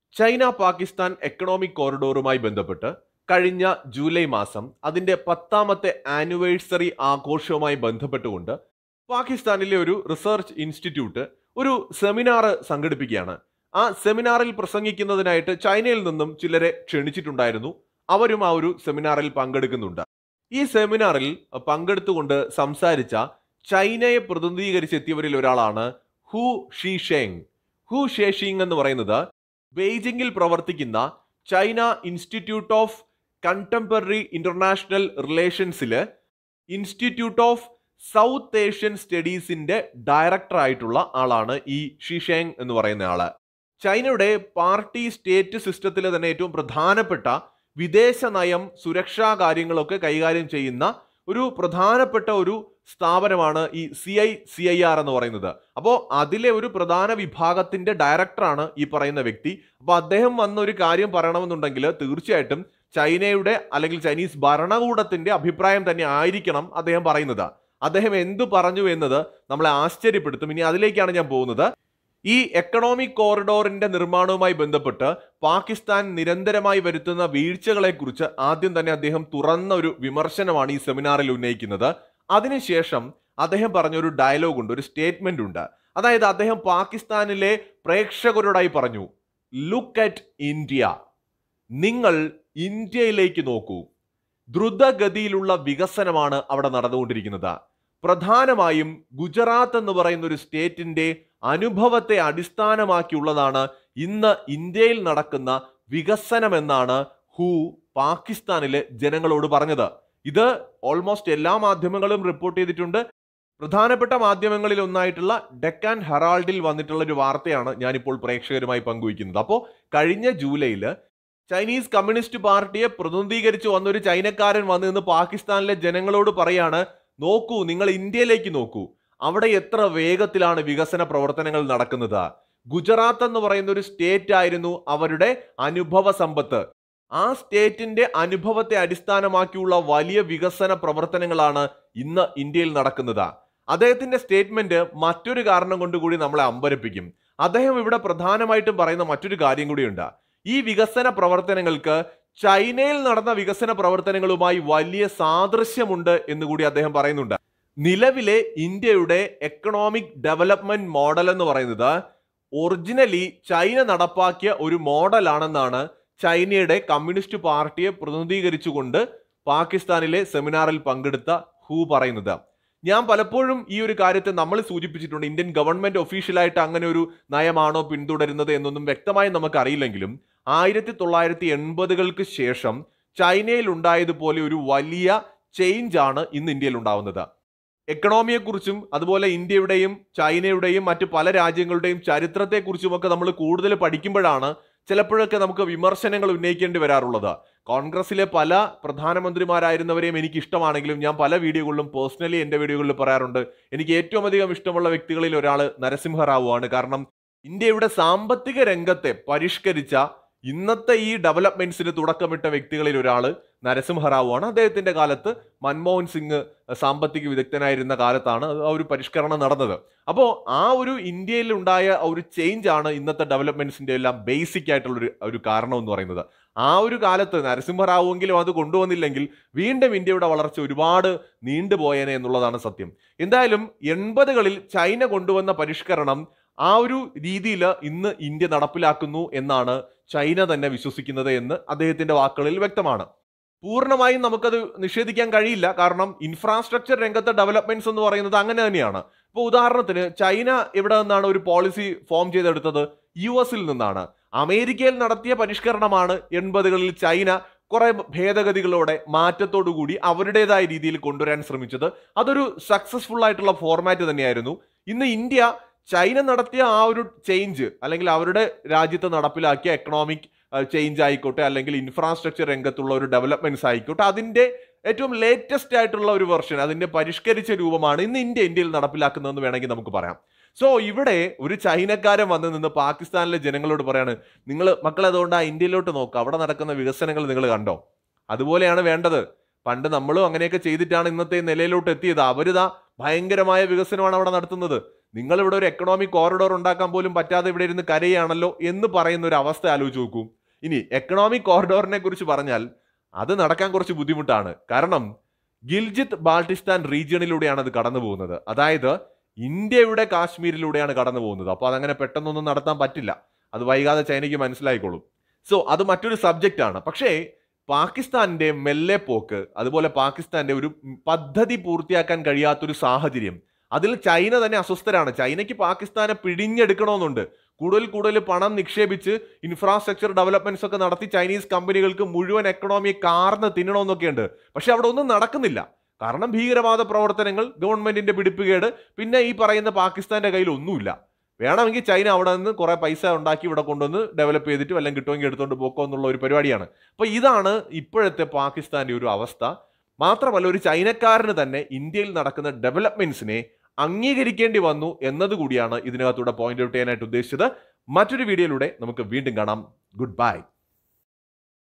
China Pakistan economic കോറിഡോറുമായി ബന്ധപ്പെട്ട് കഴിഞ്ഞ July മാസം അതിന്റെ പത്താമത്തെ ആനിവേഴ്സറി ആഘോഷവുമായി ബന്ധപ്പെട്ടുകൊണ്ട് പാകിസ്ഥാനിലെ ഒരു റിസർച്ച് ഇൻസ്റ്റിറ്റ്യൂട്ട് ഒരു സെമിനാർ സംഘടിപ്പിക്കുകയാണ് ആ സെമിനാറിൽ പ്രസംഗിക്കുന്നതിനായിട്ട് ചൈനയിൽ നിന്നും ചിലരെ ക്ഷണിച്ചിട്ടുണ്ടായിരുന്നു അവരും ആ ഒരു സെമിനാറിൽ പങ്കെടുക്കുന്നുണ്ട് ഈ സെമിനാറിൽ പങ്കെടുത്തുകൊണ്ട് സംസാരിച്ച ചൈനയെ പ്രതിനിധീകരിച്ചെത്തിയവരിൽ ഒരാളാണ് ഹു ഷീഷെങ് ഹു ഷേഷിങ് എന്ന് പറയുന്നത് ബെയ്ജിംഗിൽ പ്രവർത്തിക്കുന്ന China institute of contemporary international റിലേഷൻസില് ഇൻസ്റ്റിറ്റ്യൂട്ട് ഓഫ് സൗത്ത് ഏഷ്യൻ സ്റ്റഡീസിന്റെ ഡയറക്ടർ ആയിട്ടുള്ള ആളാണ് ഈ ഷിഷേങ് എന്ന് പറയുന്ന ആള് ചൈനയുടെ പാർട്ടി സ്റ്റേറ്റ് സിസ്റ്റത്തിലെ തന്നെ ഏറ്റവും പ്രധാനപ്പെട്ട വിദേശ നയം സുരക്ഷാ കാര്യങ്ങളൊക്കെ കൈകാര്യം ചെയ്യുന്ന ഒരു പ്രധാനപ്പെട്ട ഒരു സ്ഥാപനമാണ് ഈ C I C I R എന്ന് പറയുന്നത് അപ്പോൾ അതിലെ ഒരു പ്രധാന വിഭാഗത്തിന്റെ ഡയറക്ടറാണ് ഈ പറയുന്ന വ്യക്തി അപ്പോൾ അദ്ദേഹം വന്ന ഒരു കാര്യം പറയണമെന്നുണ്ടെങ്കിൽ തീർച്ചയായിട്ടും ചൈനയുടെ അല്ലെങ്കിൽ ചൈനീസ് ഭരണകൂടത്തിന്റെ അഭിപ്രായം തന്നെ ആയിരിക്കണം അദ്ദേഹം പറയുന്നത് അദ്ദേഹം എന്തു പറഞ്ഞു എന്നത് നമ്മളെ ആശ്ചര്യപ്പെടുത്തും ഇനി അതിലേക്കാണ് ഞാൻ പോകുന്നത് ഈ എക്കണോമിക് കോറിഡോറിന്റെ നിർമ്മാണവുമായി ബന്ധപ്പെട്ട് പാകിസ്ഥാൻ നിരന്തരമായി വരുത്തുന്ന വീഴ്ചകളെക്കുറിച്ച് ആദ്യം തന്നെ അദ്ദേഹം തുറന്ന ഒരു വിമർശനമാണ് ഈ സെമിനാറിൽ ഉന്നയിക്കുന്നത് അതിനുശേഷം അദ്ദേഹം പറഞ്ഞൊരു ഡയലോഗ് ഉണ്ട് ഒരു സ്റ്റേറ്റ്മെന്റ് ഉണ്ട് അതായത് അദ്ദേഹം പാകിസ്ഥാനിലെ പ്രേക്ഷകരോടായി പറഞ്ഞു ലുക്ക് അറ്റ് ഇന്ത്യ നിങ്ങൾ ഇന്ത്യയിലേക്ക് നോക്കൂ ദ്രുതഗതിയിലുള്ള വികസനമാണ് അവിടെ നടന്നുകൊണ്ടിരിക്കുന്നത് പ്രധാനമായും ഗുജറാത്ത് എന്ന് പറയുന്ന ഒരു സ്റ്റേറ്റിന്റെ അനുഭവത്തെ അടിസ്ഥാനമാക്കിയുള്ളതാണ് ഇന്ന് ഇന്ത്യയിൽ നടക്കുന്ന വികസനം എന്നാണ് ഹു പാകിസ്ഥാനിലെ ജനങ്ങളോട് പറഞ്ഞത് ഇത് ഓൾമോസ്റ്റ് എല്ലാ മാധ്യമങ്ങളും റിപ്പോർട്ട് ചെയ്തിട്ടുണ്ട് പ്രധാനപ്പെട്ട മാധ്യമങ്ങളിൽ ഒന്നായിട്ടുള്ള ഡെക്കാൻ ഹെറാൾഡിൽ വന്നിട്ടുള്ള ഒരു വാർത്തയാണ് ഞാനിപ്പോൾ പ്രേക്ഷകരുമായി പങ്കുവയ്ക്കുന്നത് അപ്പോൾ കഴിഞ്ഞ ജൂലൈയിൽ ചൈനീസ് കമ്മ്യൂണിസ്റ്റ് പാർട്ടിയെ പ്രതിനിധീകരിച്ച് വന്ന ഒരു ചൈനക്കാരൻ വന്ന് നിന്ന് പാകിസ്ഥാനിലെ ജനങ്ങളോട് പറയാണ് നോക്കൂ നിങ്ങൾ ഇന്ത്യയിലേക്ക് നോക്കൂ അവിടെ എത്ര വേഗത്തിലാണ് വികസന പ്രവർത്തനങ്ങൾ നടക്കുന്നത് ഗുജറാത്ത് എന്ന് പറയുന്ന ഒരു സ്റ്റേറ്റ് ആയിരുന്നു അവരുടെ അനുഭവ സമ്പത്ത് ആ സ്റ്റേറ്റിന്റെ അനുഭവത്തെ അടിസ്ഥാനമാക്കിയുള്ള വലിയ വികസന പ്രവർത്തനങ്ങളാണ് ഇന്ന് ഇന്ത്യയിൽ നടക്കുന്നത് അദ്ദേഹത്തിന്റെ സ്റ്റേറ്റ്മെന്റ് മറ്റൊരു കാരണം കൊണ്ട് കൂടി നമ്മളെ അമ്പരപ്പിക്കും അദ്ദേഹം ഇവിടെ പ്രധാനമായിട്ടും പറയുന്ന മറ്റൊരു കാര്യം കൂടിയുണ്ട് ഈ വികസന പ്രവർത്തനങ്ങൾക്ക് ചൈനയിൽ നടന്ന വികസന പ്രവർത്തനങ്ങളുമായി വലിയ സാദൃശ്യമുണ്ട് എന്ന് കൂടി അദ്ദേഹം പറയുന്നുണ്ട് നിലവിലെ ഇന്ത്യയുടെ എക്കണോമിക് ഡെവലപ്മെന്റ് മോഡൽ എന്ന് പറയുന്നത് ഒറിജിനലി ചൈന നടപ്പാക്കിയ ഒരു മോഡലാണെന്നാണ് ചൈനയുടെ കമ്മ്യൂണിസ്റ്റ് പാർട്ടിയെ പ്രതിനിധീകരിച്ചുകൊണ്ട് പാകിസ്ഥാനിലെ സെമിനാറിൽ പങ്കെടുത്ത ഹു പറയുന്നത് ഞാൻ പലപ്പോഴും ഈ ഒരു കാര്യത്തെ നമ്മൾ സൂചിപ്പിച്ചിട്ടുണ്ട് ഇന്ത്യൻ ഗവൺമെന്റ് ഒഫീഷ്യലായിട്ട് അങ്ങനെ ഒരു നയമാണോ പിന്തുടരുന്നത് എന്നൊന്നും വ്യക്തമായി നമുക്ക് അറിയില്ലെങ്കിലും ആയിരത്തി തൊള്ളായിരത്തി എൺപതുകൾക്ക് ശേഷം ചൈനയിൽ ഉണ്ടായതുപോലെ ഒരു വലിയ ചേഞ്ച് ആണ് ഇന്ന് ഇന്ത്യയിൽ ഉണ്ടാവുന്നത് എക്കണോമിയെക്കുറിച്ചും അതുപോലെ ഇന്ത്യയുടെയും ചൈനയുടെയും മറ്റ് പല രാജ്യങ്ങളുടെയും ചരിത്രത്തെക്കുറിച്ചുമൊക്കെ നമ്മൾ കൂടുതൽ പഠിക്കുമ്പോഴാണ് ചിലപ്പോഴൊക്കെ നമുക്ക് വിമർശനങ്ങൾ ഉന്നയിക്കേണ്ടി വരാറുള്ളത് കോൺഗ്രസിലെ പല പ്രധാനമന്ത്രിമാരായിരുന്നവരെയും എനിക്ക് ഇഷ്ടമാണെങ്കിലും ഞാൻ പല വീഡിയോകളിലും പേഴ്സണലി എൻ്റെ വീഡിയോകളിൽ പറയാറുണ്ട് എനിക്ക് ഏറ്റവും അധികം ഇഷ്ടമുള്ള വ്യക്തികളിൽ ഒരാൾ നരസിംഹറാവു ആണ് കാരണം ഇന്ത്യയുടെ സാമ്പത്തിക രംഗത്തെ പരിഷ്കരിച്ച ഇന്നത്തെ ഈ ഡെവലപ്മെന്റ്സിന് തുടക്കമിട്ട വ്യക്തികളിൽ ഒരാൾ നരസിംഹറാവു ആണ് അദ്ദേഹത്തിന്റെ കാലത്ത് മൻമോഹൻ സിംഗ് സാമ്പത്തിക വിദഗ്ധനായിരുന്ന കാലത്താണ് ആ ഒരു പരിഷ്കരണം നടന്നത് അപ്പോൾ ആ ഒരു ഇന്ത്യയിൽ ഉണ്ടായ ആ ഒരു ചേഞ്ച് ആണ് ഇന്നത്തെ ഡെവലപ്മെന്റ്സിന്റെ എല്ലാം ബേസിക് ആയിട്ടുള്ള ഒരു ഒരു കാരണം എന്ന് പറയുന്നത് ആ ഒരു കാലത്ത് നരസിംഹറാവുവെങ്കിലും അത് കൊണ്ടുവന്നില്ലെങ്കിൽ വീണ്ടും ഇന്ത്യയുടെ വളർച്ച ഒരുപാട് നീണ്ടുപോയേനെ എന്നുള്ളതാണ് സത്യം എന്തായാലും എൺപതുകളിൽ ചൈന കൊണ്ടുവന്ന പരിഷ്കരണം ആ ഒരു രീതിയിൽ ഇന്ന് ഇന്ത്യ നടപ്പിലാക്കുന്നു എന്നാണ് ചൈന തന്നെ വിശ്വസിക്കുന്നത് എന്ന് അദ്ദേഹത്തിന്റെ വാക്കുകളിൽ വ്യക്തമാണ് പൂർണ്ണമായും നമുക്കത് നിഷേധിക്കാൻ കഴിയില്ല കാരണം ഇൻഫ്രാസ്ട്രക്ചർ രംഗത്തെ ഡെവലപ്മെന്റ്സ് എന്ന് പറയുന്നത് അങ്ങനെ തന്നെയാണ് ഇപ്പോൾ ഉദാഹരണത്തിന് ചൈന എവിടെ നിന്നാണ് ഒരു പോളിസി ഫോം ചെയ്തെടുത്തത് യു എസിൽ നിന്നാണ് അമേരിക്കയിൽ നടത്തിയ പരിഷ്കരണമാണ് എൺപതുകളിൽ ചൈന കുറെ ഭേദഗതികളോടെ മാറ്റത്തോടു കൂടി അവരുടേതായ രീതിയിൽ കൊണ്ടുവരാൻ ശ്രമിച്ചത് അതൊരു സക്സസ്ഫുൾ ആയിട്ടുള്ള ഫോർമാറ്റ് തന്നെയായിരുന്നു ഇന്ന് ഇന്ത്യ ചൈന നടത്തിയ ആ ഒരു ചേഞ്ച് അല്ലെങ്കിൽ അവരുടെ രാജ്യത്ത് നടപ്പിലാക്കിയ എക്കണോമിക് ചേഞ്ച് ആയിക്കോട്ടെ അല്ലെങ്കിൽ ഇൻഫ്രാസ്ട്രക്ചർ രംഗത്തുള്ള ഒരു ഡെവലപ്മെന്റ്സ് ആയിക്കോട്ടെ അതിന്റെ ഏറ്റവും ലേറ്റസ്റ്റ് ആയിട്ടുള്ള ഒരു വെർഷൻ അതിന്റെ പരിഷ്കരിച്ച രൂപമാണ് ഇന്ന് ഇന്ത്യ ഇന്ത്യയിൽ നടപ്പിലാക്കുന്നതെന്ന് വേണമെങ്കിൽ നമുക്ക് പറയാം സോ ഇവിടെ ഒരു ചൈനക്കാരൻ വന്ന് നിന്ന് പാകിസ്ഥാനിലെ ജനങ്ങളോട് പറയാണ് നിങ്ങൾ മക്കൾ അതുകൊണ്ട് ആ ഇന്ത്യയിലോട്ട് നോക്കുക അവിടെ നടക്കുന്ന വികസനങ്ങൾ നിങ്ങൾ കണ്ടോ അതുപോലെയാണ് വേണ്ടത് പണ്ട് നമ്മളും അങ്ങനെയൊക്കെ ചെയ്തിട്ടാണ് ഇന്നത്തെ നിലയിലോട്ട് എത്തിയത് അവരിതാ ഭയങ്കരമായ വികസനമാണ് അവിടെ നടത്തുന്നത് നിങ്ങൾ ഇവിടെ ഒരു എക്കണോമിക് കോറിഡോർ ഉണ്ടാക്കാൻ പോലും പറ്റാതെ ഇവിടെ ഇരുന്ന് കരയാണല്ലോ എന്ന് പറയുന്ന ഒരു അവസ്ഥ ആലോചിച്ച് നോക്കൂ ഇനി എക്കണോമിക് കോറിഡോറിനെ കുറിച്ച് പറഞ്ഞാൽ അത് നടക്കാൻ കുറച്ച് ബുദ്ധിമുട്ടാണ് കാരണം ഗിൽജിത്ത് ബാൾട്ടിസ്ഥാൻ റീജിയണിലൂടെയാണ് അത് കടന്നു പോകുന്നത് അതായത് ഇന്ത്യയുടെ കാശ്മീരിലൂടെയാണ് കടന്നു പോകുന്നത് അപ്പോൾ അതങ്ങനെ പെട്ടെന്നൊന്നും നടത്താൻ പറ്റില്ല അത് വൈകാതെ ചൈനയ്ക്ക് മനസ്സിലായിക്കോളും സോ അത് മറ്റൊരു സബ്ജക്റ്റ് ആണ് പക്ഷേ പാകിസ്ഥാന്റെ മെല്ലെ പോക്ക് അതുപോലെ പാകിസ്ഥാന്റെ ഒരു പദ്ധതി പൂർത്തിയാക്കാൻ കഴിയാത്തൊരു സാഹചര്യം അതിൽ ചൈന തന്നെ അസ്വസ്ഥരാണ് ചൈനയ്ക്ക് പാകിസ്ഥാനെ പിടിഞ്ഞെടുക്കണമെന്നുണ്ട് കൂടുതൽ കൂടുതൽ പണം നിക്ഷേപിച്ച് ഇൻഫ്രാസ്ട്രക്ചർ ഡെവലപ്മെന്റ്സ് ഒക്കെ നടത്തി ചൈനീസ് കമ്പനികൾക്ക് മുഴുവൻ എക്കണോമിയെ കാർന്ന് തിന്നണമെന്നൊക്കെ ഉണ്ട് പക്ഷെ അവിടെ ഒന്നും നടക്കുന്നില്ല കാരണം ഭീകരവാദ പ്രവർത്തനങ്ങൾ ഗവൺമെന്റിന്റെ പിടിപ്പുകേട് പിന്നെ ഈ പറയുന്ന പാകിസ്ഥാന്റെ കയ്യിൽ ഒന്നുമില്ല വേണമെങ്കിൽ ചൈന അവിടെ നിന്ന് കുറെ പൈസ ഉണ്ടാക്കി ഇവിടെ കൊണ്ടുവന്ന് ഡെവലപ്പ് ചെയ്തിട്ട് വല്ലതും കിട്ടുമെങ്കിൽ എടുത്തുകൊണ്ട് പോക്കോ എന്നുള്ള ഒരു പരിപാടിയാണ് അപ്പൊ ഇതാണ് ഇപ്പോഴത്തെ പാകിസ്ഥാന്റെ ഒരു അവസ്ഥ മാത്രമല്ല ഒരു ചൈനക്കാരന് തന്നെ ഇന്ത്യയിൽ നടക്കുന്ന ഡെവലപ്മെന്റ്സിനെ അംഗീകരിക്കേണ്ടി വന്നു എന്നതുകൂടിയാണ് ഇതിനകത്തൂടെ പോയിന്റ് ഔട്ട് ചെയ്യാനായിട്ട് ഉദ്ദേശിച്ചത് മറ്റൊരു വീഡിയോയിലൂടെ നമുക്ക് വീണ്ടും കാണാം ഗുഡ് ബൈ